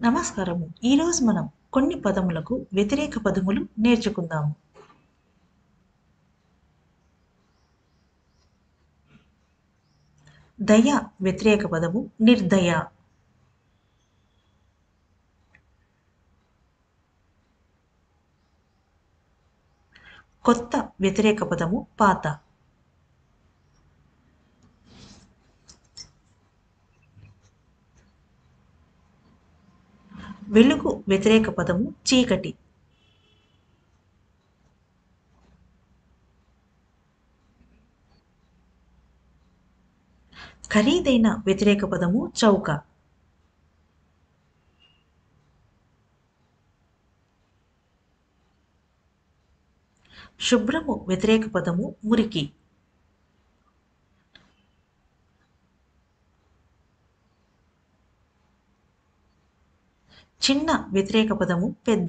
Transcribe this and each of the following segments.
నమస్కారము ఈరోజు మనం కొన్ని పదములకు వ్యతిరేక పదములు నేర్చుకుందాము దయ వ్యతిరేక పదము నిర్దయ కొత్త వ్యతిరేక పదము పాత వెలుగు వ్యతిరేక పదము చీకటి ఖరీదైన వ్యతిరేక పదము చౌక శుభ్రము వ్యతిరేక పదము మురికి చిన్న వ్యతిరేక పదము పెద్ద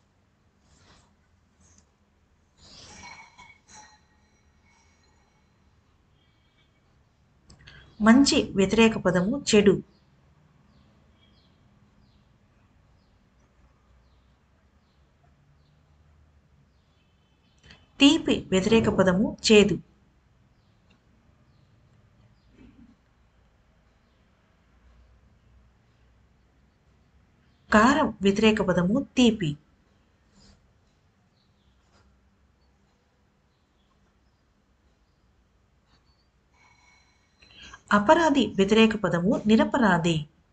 మంచి వ్యతిరేక పదము చెడు తీపి వ్యతిరేక పదము చేదు కారం వ్యతిరేక పదము తీపి అపరాధి వ్యతిరేక పదము నిరపరాధి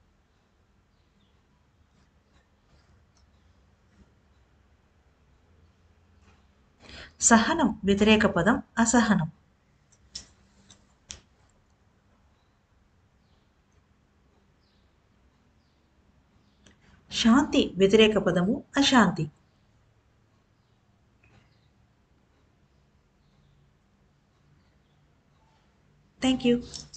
సహనం వ్యతిరేక పదం అసహనం శాంతి వ్యతిరేక పదము అశాంతి థ్యాంక్ యూ